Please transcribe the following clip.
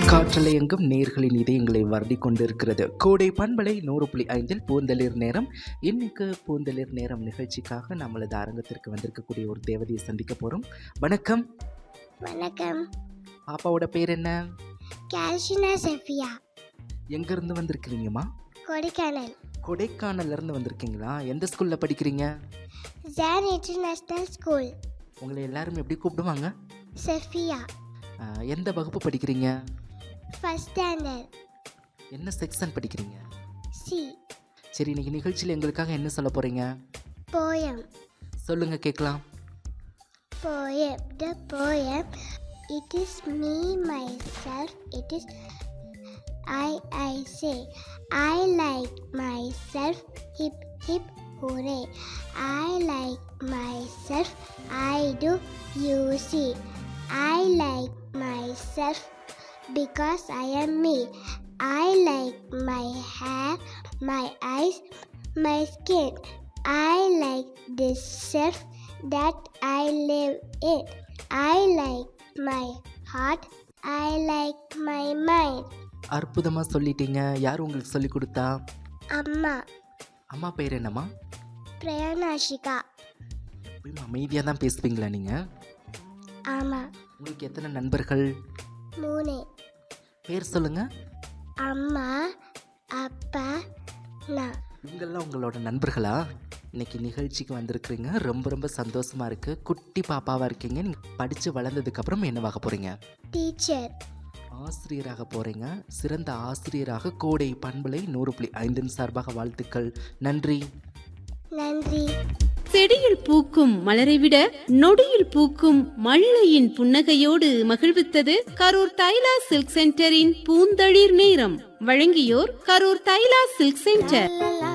காற்றலையெங்கும் நேர்களின் இதயங்களை வருடி கொண்டிருக்கிறது கோடை பண்பலை நூறு புள்ளி ஐந்தில் பூந்தளிர் நேரம் இன்னைக்கு பூந்தளிர் நேரம் நிகழ்ச்சிக்காக நம்மளது அரங்கத்திற்கு வந்திருக்கக்கூடிய ஒரு தேவதையை சந்திக்க போகிறோம் வணக்கம் வணக்கம் பாப்பாவோட பேர் என்ன கேல்ஷினா செஃபியா எங்கேருந்து வந்திருக்கிறீங்கம்மா கொடைக்கானல் கொடைக்கானல்ல இருந்து வந்திருக்கீங்களா எந்த ஸ்கூலில் படிக்கிறீங்க ஜான் இன்டர்நேஷ்னல் ஸ்கூல் உங்களை எல்லாரும் எப்படி கூப்பிடுவாங்க செஃபியா ஆஹ், எந்த வகுப்பு படிக்கிறீங்க ஃபஸ்ட் ஸ்டாண்டர்ட் என்ன செக்ஷன் படிக்கிறீங்க சி சரி இன்னைக்கு நிகழ்ச்சியில் எங்களுக்காக என்ன சொல்ல போகிறீங்க போயம் சொல்லுங்கள் கேட்கலாம் poem the poem it is me myself it is i i say i like myself hip hip hooray i like myself i do you see i like myself because i am me i like my hair my eyes my skin i like this self that I live in. I like my heart. I like my mind. அற்புதமாக சொல்லிட்டீங்க யார் உங்களுக்கு சொல்லி கொடுத்தா அம்மா அம்மா பேர் என்னம்மா பிரயானாஷிகா எப்பயும் அமைதியாக தான் பேசுவீங்களா நீங்கள் ஆமாம் உங்களுக்கு எத்தனை நண்பர்கள் மூணு பேர் சொல்லுங்கள் அம்மா அப்பா நான் இவங்கெல்லாம் உங்களோட நண்பர்களா இன்னைக்கு நிகழ்ச்சிக்கு வந்திருக்கிறீங்க ரொம்ப ரொம்ப சந்தோஷமாக இருக்குது குட்டி பாப்பாவாக இருக்கீங்க நீங்கள் படித்து வளர்ந்ததுக்கப்புறம் என்னவாக போகிறீங்க டீச்சர் ஆசிரியராக போகிறீங்க சிறந்த ஆசிரியராக கோடை பண்பலை நூறு புள்ளி ஐந்தின் சார்பாக வாழ்த்துக்கள் நன்றி நன்றி செடியில் பூக்கும் மலரை விட நொடியில் பூக்கும் மல்லையின் புன்னகையோடு மகிழ்வித்தது கரூர் தைலா சில்க் சென்டரின் பூந்தளிர் நேரம் வழங்கியோர் கரூர் தைலா சில்க் சென்டர் லா, லா,